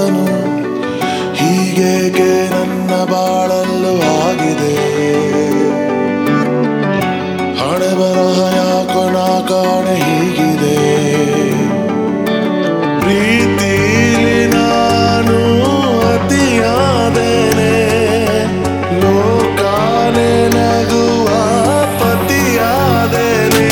ಹೋದನು ಹೀಗೇಗೆ ನನ್ನ ಬಾಳಲು ಆಗಿದೆ ಹಣೆ ಬರಹ ಯಾಕೋ ನಾ ಕಾಣೆ ಹೀಗಿದೆ ಪ್ರೀತಿಲಿ ನಾನು ಅತಿಯಾದೇನೆ ಲೋಕಾನೆ ನಗುವ ಪತಿಯಾದೇನೆ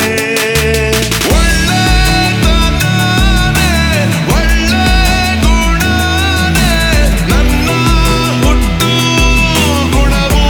ಒಳ್ಳೆತನನೇ, ಒಳ್ಳೆ ಗುಣನೇ ನನ್ನ ಹುಟ್ಟು ಗುಣವು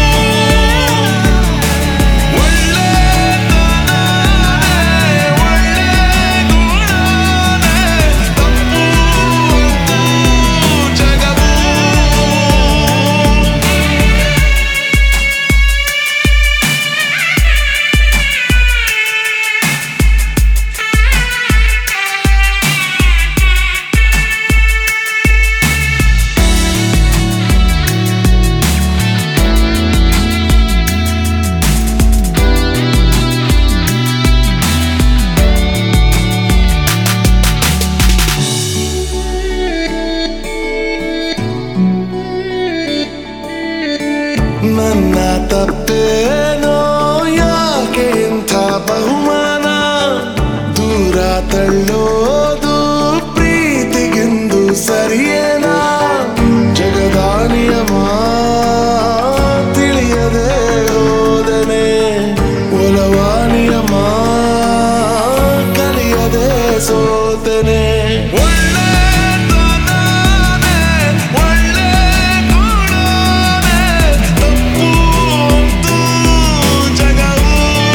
ನನ್ನ ತಪ್ಪೇನೋ ಯಾಕೆ ಇಂಥ ಬಹುಮಾನ ದೂರ ತಳ್ಳೋದು ಪ್ರೀತಿಗೆಂದು ಸರಿಯೇನಾ ಜಗದ ನಿಯಮ ತಿಳಿಯದೆ ಹೋದನೆ ಒಲವ ನಿಯಮ ಕಲಿಯದೆ ಸೋತನೆ ಒಳ್ಳೆತನನೇ, ಒಳ್ಳೆ ಗುಣನೇ, ತಪ್ಪು ಅಂತು ಜಗವು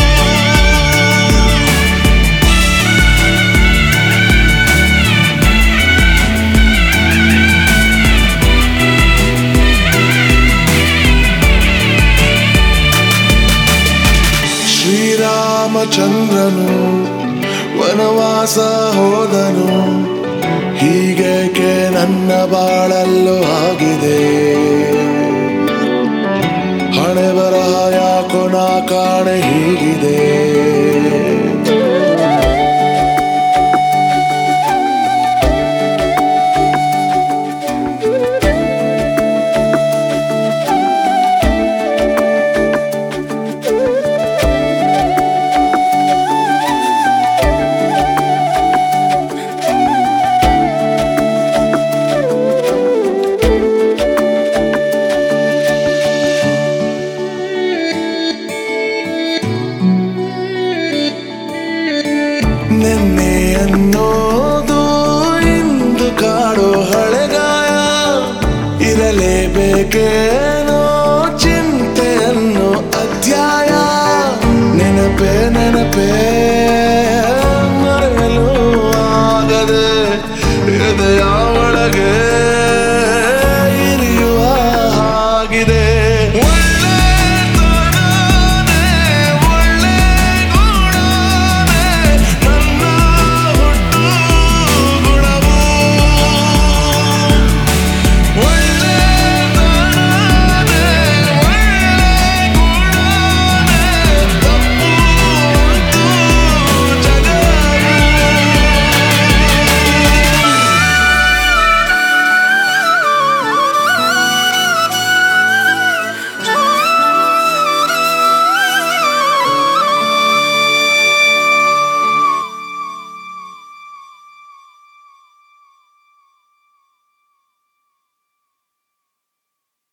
ಶ್ರೀರಾಮಚಂದ್ರನು ವನವಾಸ ಹೋದನು ಹೀಗೇಕೆ ನನ್ನ ಬಾಳಲ್ಲೂ ಆಗಿದೆ ಹಣೆ ಬರಹ ಯಾಕೋ ನಾ ಕಾಣೆ ಹೀಗಿದೆ ನಿನ್ನೆ ಅನ್ನೋದು ಇಂದು ಕಾಡೋ ಹಳೆಗಾಯ ಇರಲೇಬೇಕೇನೋ ಚಿಂತೆ ಅನ್ನೋ ಅಧ್ಯಾಯ ನೆನಪೇ ನೆನಪೇ